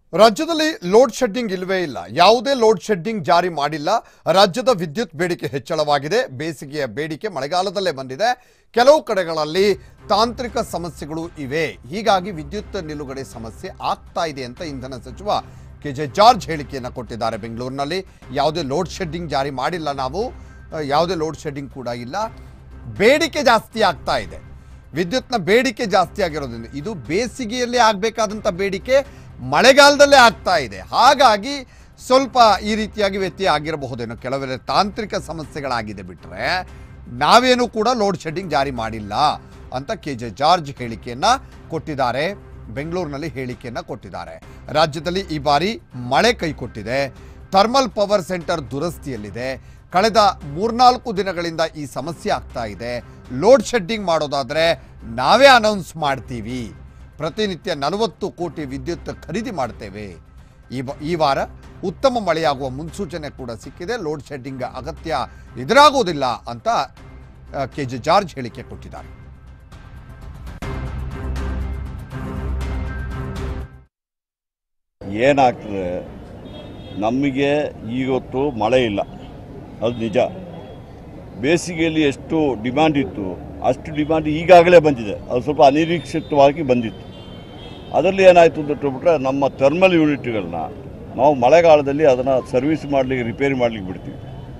ರಾಜ್ಯದಲ್ಲಿ load shedding ಇಲ್ವೇ ಇಲ್ಲ ಯಾವುದೇ ಲೋಡ್ ಶೆಡ್ಡಿಂಗ್ ಜಾರಿ ಮಾಡಿಲ್ಲ ರಾಜ್ಯದ ವಿದ್ಯುತ್ ಬೇಡಿಕೆ ಹೆಚ್ಚಳವಾಗಿದೆ ಬೇಸಿಗೆಯ ಬೇಡಿಕೆ ಮಳೆಗಾಲದಲ್ಲೇ ಬಂದಿದೆ ಕೆಲವು ಕಡೆಗಳಲ್ಲಿ ತಾಂತ್ರಿಕ ಸಮಸ್ಯೆಗಳು ಇವೆ ಹೀಗಾಗಿ ವಿದ್ಯುತ್ ನಿಲುಗಡೆ ಸಮಸ್ಯೆ ಆಗ್ತಾ ಇದೆ ಅಂತ ಇಂಧನ ಸಚಿವ ಕೆ ಜೆ ಜಾರ್ಜ್ ಹೇಳಿಕೆಯನ್ನು ಕೊಟ್ಟಿದ್ದಾರೆ ಬೆಂಗಳೂರಿನಲ್ಲಿ ಯಾವುದೇ ಲೋಡ್ ಶೆಡ್ಡಿಂಗ್ ಜಾರಿ ಮಾಡಿಲ್ಲ ನಾವು ಅಹ್, ಯಾವುದೇ ಲೋಡ್ ಶೆಡ್ಡಿಂಗ್ ಕೂಡ ಇಲ್ಲ ಬೇಡಿಕೆ ಜಾಸ್ತಿ ಆಗ್ತಾ ಇದೆ ವಿದ್ಯುತ್ನ ಬೇಡಿಕೆ ಜಾಸ್ತಿ ಆಗಿರೋದ್ರಿಂದ ಇದು ಬೇಸಿಗೆಯಲ್ಲಿ ಆಗಬೇಕಾದಂಥ ಬೇಡಿಕೆ ಮಳೆಗಾಲದಲ್ಲೇ ಆಗ್ತಾ ಇದೆ ಹಾಗಾಗಿ ಸ್ವಲ್ಪ ಈ ರೀತಿಯಾಗಿ ವ್ಯತ್ಯಯ ಆಗಿರಬಹುದೇನೋ ಕೆಲವೆಲ್ಲ ತಾಂತ್ರಿಕ ಸಮಸ್ಯೆಗಳಾಗಿದೆ ಬಿಟ್ಟರೆ ನಾವೇನು ಕೂಡ ಲೋಡ್ ಶೆಡ್ಡಿಂಗ್ ಜಾರಿ ಮಾಡಿಲ್ಲ ಅಂತ ಕೆ ಜೆ ಜಾರ್ಜ್ ಹೇಳಿಕೆಯನ್ನು ಕೊಟ್ಟಿದ್ದಾರೆ ಬೆಂಗಳೂರಿನಲ್ಲಿ ಹೇಳಿಕೆಯನ್ನು ಕೊಟ್ಟಿದ್ದಾರೆ ರಾಜ್ಯದಲ್ಲಿ ಈ ಬಾರಿ ಮಳೆ ಕೈಕೊಟ್ಟಿದೆ ಥರ್ಮಲ್ ಪವರ್ ಸೆಂಟರ್ ದುರಸ್ತಿಯಲ್ಲಿದೆ ಕಳೆದ ಮೂರ್ನಾಲ್ಕು ದಿನಗಳಿಂದ ಈ ಸಮಸ್ಯೆ ಆಗ್ತಾ ಇದೆ ಲೋಡ್ ಶೆಡ್ಡಿಂಗ್ ಮಾಡೋದಾದರೆ ನಾವೇ ಅನೌನ್ಸ್ ಮಾಡ್ತೀವಿ ಪ್ರತಿನಿತ್ಯ ನಲವತ್ತು ಕೋಟಿ ವಿದ್ಯುತ್ ಖರೀದಿ ಮಾಡ್ತೇವೆ ಈ ಬ ಈ ವಾರ ಉತ್ತಮ ಮಳೆಯಾಗುವ ಮುನ್ಸೂಚನೆ ಕೂಡ ಸಿಕ್ಕಿದೆ ಲೋಡ್ ಶೆಡ್ಡಿಂಗ್ ಅಗತ್ಯ ಎದುರಾಗುವುದಿಲ್ಲ ಅಂತ ಕೆ ಜೆ ಜಾರ್ಜ್ ಹೇಳಿಕೆ ಕೊಟ್ಟಿದ್ದಾರೆ ಏನಾಗ್ತದೆ ನಮಗೆ ಇವತ್ತು ಮಳೆ ಇಲ್ಲ ಅದು ನಿಜ ಬೇಸಿಗೆಯಲ್ಲಿ ಎಷ್ಟು ಡಿಮ್ಯಾಂಡ್ ಇತ್ತು ಅಷ್ಟು ಡಿಮ್ಯಾಂಡ್ ಈಗಾಗಲೇ ಬಂದಿದೆ ಅದು ಸ್ವಲ್ಪ ಅನಿರೀಕ್ಷಿತವಾಗಿ ಬಂದಿತ್ತು ಅದರಲ್ಲಿ ಏನಾಯಿತು ಅಂತ ಹೇಳ್ಬಿಟ್ರೆ ನಮ್ಮ ಥರ್ಮಲ್ ಯೂನಿಟ್ಗಳನ್ನ ನಾವು ಮಳೆಗಾಲದಲ್ಲಿ ಅದನ್ನು ಸರ್ವಿಸ್ ಮಾಡಲಿಕ್ಕೆ ರಿಪೇರಿ ಮಾಡಲಿಕ್ಕೆ ಬಿಡ್ತೀವಿ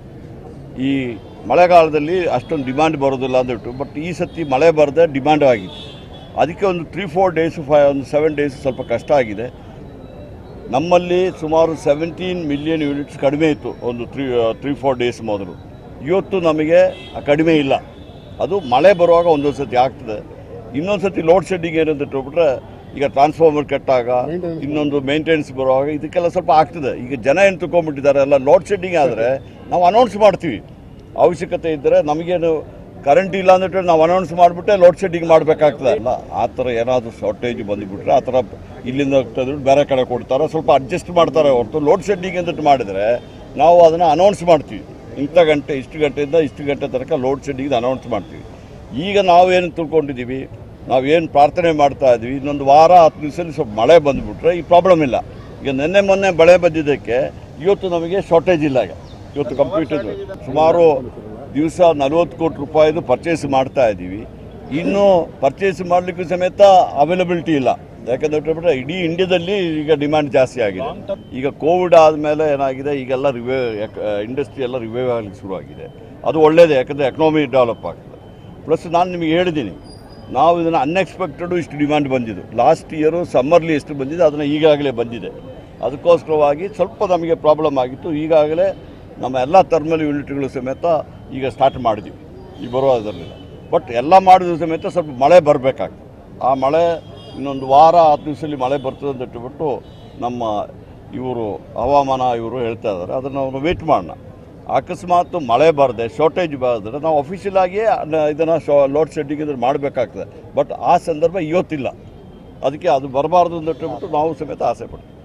ಈ ಮಳೆಗಾಲದಲ್ಲಿ ಅಷ್ಟೊಂದು ಡಿಮ್ಯಾಂಡ್ ಬರೋದಿಲ್ಲ ಅಂದ್ಬಿಟ್ಟು ಬಟ್ ಈ ಸತಿ ಮಳೆ ಬರದೆ ಡಿಮ್ಯಾಂಡ್ ಆಗಿತ್ತು ಅದಕ್ಕೆ ಒಂದು ತ್ರೀ ಫೋರ್ ಡೇಸು ಫೈ ಒಂದು ಸೆವೆನ್ ಡೇಸ್ ಸ್ವಲ್ಪ ಕಷ್ಟ ಆಗಿದೆ ನಮ್ಮಲ್ಲಿ ಸುಮಾರು ಸೆವೆಂಟೀನ್ ಮಿಲಿಯನ್ ಯೂನಿಟ್ಸ್ ಕಡಿಮೆ ಇತ್ತು ಒಂದು ತ್ರೀ ತ್ರೀ ಫೋರ್ ಡೇಸ್ ಮೊದಲು ಇವತ್ತು ನಮಗೆ ಕಡಿಮೆ ಇಲ್ಲ ಅದು ಮಳೆ ಬರುವಾಗ ಒಂದೊಂದು ಸತಿ ಆಗ್ತದೆ ಇನ್ನೊಂದು ಸತಿ ಲೋಡ್ ಶೆಡ್ಡಿಂಗ್ ಏನಂತ ಹೇಳ್ಬಿಟ್ರೆ ಈಗ ಟ್ರಾನ್ಸ್ಫಾರ್ಮರ್ ಕೆಟ್ಟಾಗ ಇನ್ನೊಂದು ಮೇಂಟೆನೆನ್ಸ್ ಬರುವಾಗ ಇದಕ್ಕೆಲ್ಲ ಸ್ವಲ್ಪ ಆಗ್ತದೆ ಈಗ ಜನ ಏನು ತಿಳ್ಕೊಂಬಿಟ್ಟಿದ್ದಾರೆ ಎಲ್ಲ ಲೋಡ್ ಶೆಡ್ಡಿಂಗ್ ಆದರೆ ನಾವು ಅನೌನ್ಸ್ ಮಾಡ್ತೀವಿ ಅವಶ್ಯಕತೆ ಇದ್ದರೆ ನಮಗೇನು ಕರೆಂಟ್ ಇಲ್ಲ ಅಂದ್ಬಿಟ್ಟು ನಾವು ಅನೌನ್ಸ್ ಮಾಡಿಬಿಟ್ಟೆ ಲೋಡ್ ಶೆಡ್ಡಿಂಗ್ ಮಾಡಬೇಕಾಗ್ತದೆ ಅಲ್ಲ ಆ ಥರ ಏನಾದರೂ ಶಾರ್ಟೇಜ್ ಬಂದುಬಿಟ್ರೆ ಆ ಥರ ಇಲ್ಲಿಂದ ತೆಗೆದು ಬೇರೆ ಕಡೆ ಕೊಡ್ತಾರೆ ಸ್ವಲ್ಪ ಅಡ್ಜಸ್ಟ್ ಮಾಡ್ತಾರೆ ಹೊರತು ಲೋಡ್ ಶೆಡ್ಡಿಂಗ್ ಅಂದ್ಬಿಟ್ಟು ಮಾಡಿದರೆ ನಾವು ಅದನ್ನು ಅನೌನ್ಸ್ ಮಾಡ್ತೀವಿ ಇಂಥ ಗಂಟೆ ಇಷ್ಟು ಗಂಟೆಯಿಂದ ಇಷ್ಟು ಗಂಟೆ ತನಕ ಲೋಡ್ ಶೆಡ್ಡಿಂಗ್ ಅನೌನ್ಸ್ ಮಾಡ್ತೀವಿ ಈಗ ನಾವೇನು ತಿಳ್ಕೊಂಡಿದ್ದೀವಿ ನಾವೇನು ಪ್ರಾರ್ಥನೆ ಮಾಡ್ತಾ ಇದ್ದೀವಿ ಇನ್ನೊಂದು ವಾರ ಹತ್ತು ದಿವಸದಲ್ಲಿ ಸ್ವಲ್ಪ ಮಳೆ ಬಂದುಬಿಟ್ರೆ ಈ ಪ್ರಾಬ್ಲಮ್ ಇಲ್ಲ ಈಗ ನಿನ್ನೆ ಮೊನ್ನೆ ಮಳೆ ಬಂದಿದ್ದಕ್ಕೆ ಇವತ್ತು ನಮಗೆ ಶಾರ್ಟೇಜ್ ಇಲ್ಲ ಈಗ ಇವತ್ತು ಕಂಪ್ಯೂಟರ್ ಸುಮಾರು ದಿವಸ ನಲವತ್ತು ಕೋಟಿ ರೂಪಾಯಿದು ಪರ್ಚೇಸ್ ಮಾಡ್ತಾ ಇದ್ದೀವಿ ಇನ್ನು ಪರ್ಚೇಸ್ ಮಾಡಲಿಕ್ಕೂ ಸಮೇತ ಅವೈಲಬಿಲಿಟಿ ಇಲ್ಲ ಯಾಕಂದ್ರೆ ಹೇಳ್ಬಿಟ್ರೆ ಇಡೀ ಇಂಡಿಯಾದಲ್ಲಿ ಈಗ ಡಿಮ್ಯಾಂಡ್ ಜಾಸ್ತಿ ಆಗಿದೆ ಈಗ ಕೋವಿಡ್ ಆದಮೇಲೆ ಏನಾಗಿದೆ ಈಗೆಲ್ಲ ರಿವೈವ್ ಇಂಡಸ್ಟ್ರಿ ಎಲ್ಲ ರಿವೈವ್ ಆಗಲಿಕ್ಕೆ ಶುರುವಾಗಿದೆ ಅದು ಒಳ್ಳೆಯದೇ ಯಾಕಂದರೆ ಎಕನಾಮಿ ಡೆವಲಪ್ ಆಗ್ತದೆ ಪ್ಲಸ್ ನಾನು ನಿಮಗೆ ಹೇಳಿದ್ದೀನಿ ನಾವು ಇದನ್ನು ಅನ್ಎಕ್ಸ್ಪೆಕ್ಟೆಡು ಇಷ್ಟು ಡಿಮ್ಯಾಂಡ್ ಬಂದಿದ್ದು ಲಾಸ್ಟ್ ಇಯರು ಸಮ್ಮರ್ಲಿ ಎಷ್ಟು ಬಂದಿದೆ ಅದನ್ನು ಈಗಾಗಲೇ ಬಂದಿದೆ ಅದಕ್ಕೋಸ್ಕರವಾಗಿ ಸ್ವಲ್ಪ ನಮಗೆ ಪ್ರಾಬ್ಲಮ್ ಆಗಿತ್ತು ಈಗಾಗಲೇ ನಮ್ಮ ಎಲ್ಲ ಥರ್ಮಲ್ ಯೂನಿಟ್ಗಳು ಸಮೇತ ಈಗ ಸ್ಟಾರ್ಟ್ ಮಾಡಿದ್ವಿ ಈ ಬರುವುದರಲ್ಲಿಲ್ಲ ಬಟ್ ಎಲ್ಲ ಮಾಡಿದ್ರು ಸಮೇತ ಸ್ವಲ್ಪ ಮಳೆ ಬರಬೇಕಾಗ್ತದೆ ಆ ಮಳೆ ಇನ್ನೊಂದು ವಾರ ಹತ್ತು ದಿವಸದಲ್ಲಿ ಮಳೆ ಬರ್ತದೆ ಅಂತ ಇಟ್ಟುಬಿಟ್ಟು ನಮ್ಮ ಇವರು ಹವಾಮಾನ ಇವರು ಹೇಳ್ತಾ ಇದ್ದಾರೆ ಅದನ್ನು ನಾವು ವೇಟ್ ಮಾಡೋಣ ಅಕಸ್ಮಾತ್ ಮಳೆ ಬರದೆ ಶಾರ್ಟೇಜ್ ಬರೆದ್ರೆ ನಾವು ಅಫಿಷಿಯಲ್ ಆಗಿ ಇದನ್ನು ಶೋ ಲೋಡ್ ಶೆಡ್ಡಿಂಗ್ ಇದನ್ನು ಮಾಡಬೇಕಾಗ್ತದೆ ಬಟ್ ಆ ಸಂದರ್ಭ ಇವತ್ತಿಲ್ಲ ಅದಕ್ಕೆ ಅದು ಬರಬಾರ್ದು ಅಂತ ಹೇಳ್ಬಿಟ್ಟು ನಾವು ಸಮೇತ ಆಸೆ ಪಡ್ತೀವಿ